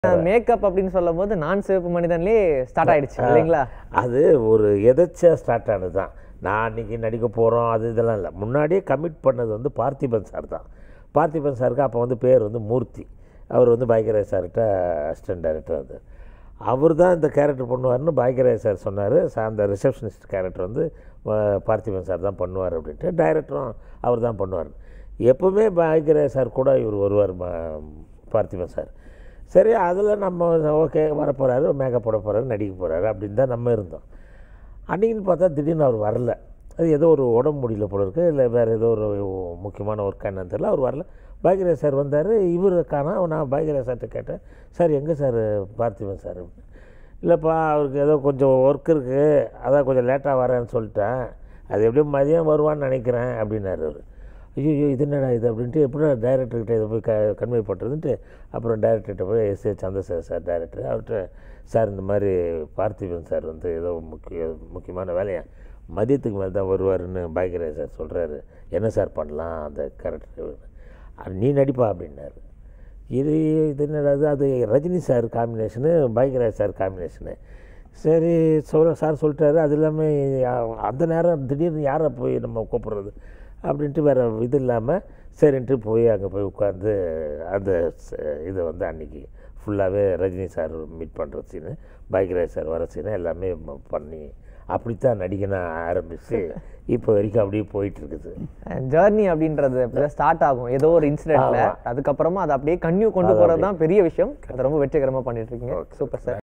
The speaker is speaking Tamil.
மேக்கப் அப்படின்னு சொல்லும் போது நான் சிவப்பு மனிதன்லயே ஸ்டார்ட் ஆயிடுச்சு இல்லைங்களா அது ஒரு எதர்ச்சியாக ஸ்டார்ட் ஆனது தான் நான் அன்றைக்கி நடிக்க போகிறோம் அது இதெல்லாம் இல்லை முன்னாடியே கமிட் பண்ணது வந்து பார்த்திபன் சார் தான் பார்த்திபன் சாருக்கு அப்போ வந்து பேர் வந்து மூர்த்தி அவர் வந்து பாக்கியராஜ் சார்கிட்ட அசிஸ்டன்ட் டைரக்டர் அது அவர் தான் இந்த கேரக்டர் பண்ணுவார்னு பாக்கியராஜ் சார் சொன்னார் அந்த ரிசப்ஷனிஸ்ட் கேரக்டர் வந்து அஹ், பார்த்திபன் சார் தான் பண்ணுவார் அப்படின்ட்டு டைரக்டரும் அவர் தான் பண்ணுவார் எப்போவுமே பாக்கியராஜ் சார் கூட இவர் வருவார் பா- பார்த்திபன் சார் சரி அதில் நம்ம ஓகே வரப்போகிறாரு மேக்கப் போட போகிறாரு நடிக்க போகிறாரு அப்படின்னு தான் நம்ம இருந்தோம் அன்றைக்கின்னு பார்த்தா திடீர்னு அவர் வரல அது ஏதோ ஒரு உடம்பு முடியல போல இருக்கு இல்லை வேறு ஏதோ ஒரு முக்கியமான ஒர்க் என்னன்னு தெரியல அவர் வரல பாக்யராஜ் சார் வந்தார் இவர் காணா நான் பாக்யராஜ் சார்கிட்ட கேட்டேன் சார் எங்கே சார் பார்த்திபன் சார் அப்படின்னு. இல்லைப்பா அவருக்கு ஏதோ கொஞ்சம் ஒர்க் இருக்குது அதான் கொஞ்சம் லேட்டாக வரேன்னு சொல்லிட்டேன் அது எப்படியும் மதியம் வருவான்னு நினைக்கிறேன் அப்படின்னாரு அவர் ஐயோ இது என்னடா இது அப்படின்ட்டு எப்படி டைரக்டர்கிட்ட இதை போய் க கன்வே பண்ணுறதுன்ட்டு அப்புறம் டைரக்டர்கிட்ட போய் S A Chandrasekhar sir director அவர்கிட்ட சார் இந்த மாதிரி பார்த்திபன் சார் வந்து ஏதோ முக்கிய முக்கியமான வேலையா மதியத்துக்கு மேலே தான் வருவாருன்னு பாக்யராஜ் சார் சொல்கிறாரு என்ன சார் பண்ணலாம் அந்த கேரக்டர் நீ நடிப்பா அப்படின்னாரு இது இது என்னடா இது? அது Rajini sir combination Bhagyaraj sir combination சரி சொல்ல சார் சொல்லிட்டாரு அது இல்லாமல் அந்த நேரம் திடீர்னு யாரை போய் நம்ம கூப்பிட்றது அப்படின்ட்டு வேறு இது இல்லாமல் சரின்ட்டு போய் அங்கே போய் உட்காந்து அந்த ச- இதை வந்து அன்றைக்கி ஃபுல்லாகவே ரஜினி சார் மீட் பண்ணுற சீனு பாக்யராஜ் சார் வர சீனு எல்லாமே ம- பண்ணி அப்படித்தான் நடிக்க நான் ஆரம்பித்து இப்போ வரைக்கும் அப்படியே போயிட்டு இருக்குது ஜேர்னி அப்படின்றது ஸ்டார்ட் ஆகும் ஏதோ ஒரு இன்சிடென்ட்ல அதுக்கப்புறமா அதை அப்படியே கன்யூ கொண்டு போறது தான் பெரிய விஷயம் அதை ரொம்ப வெற்றிகரமா பண்ணிட்டு இருக்கீங்க சூப்பர் சார்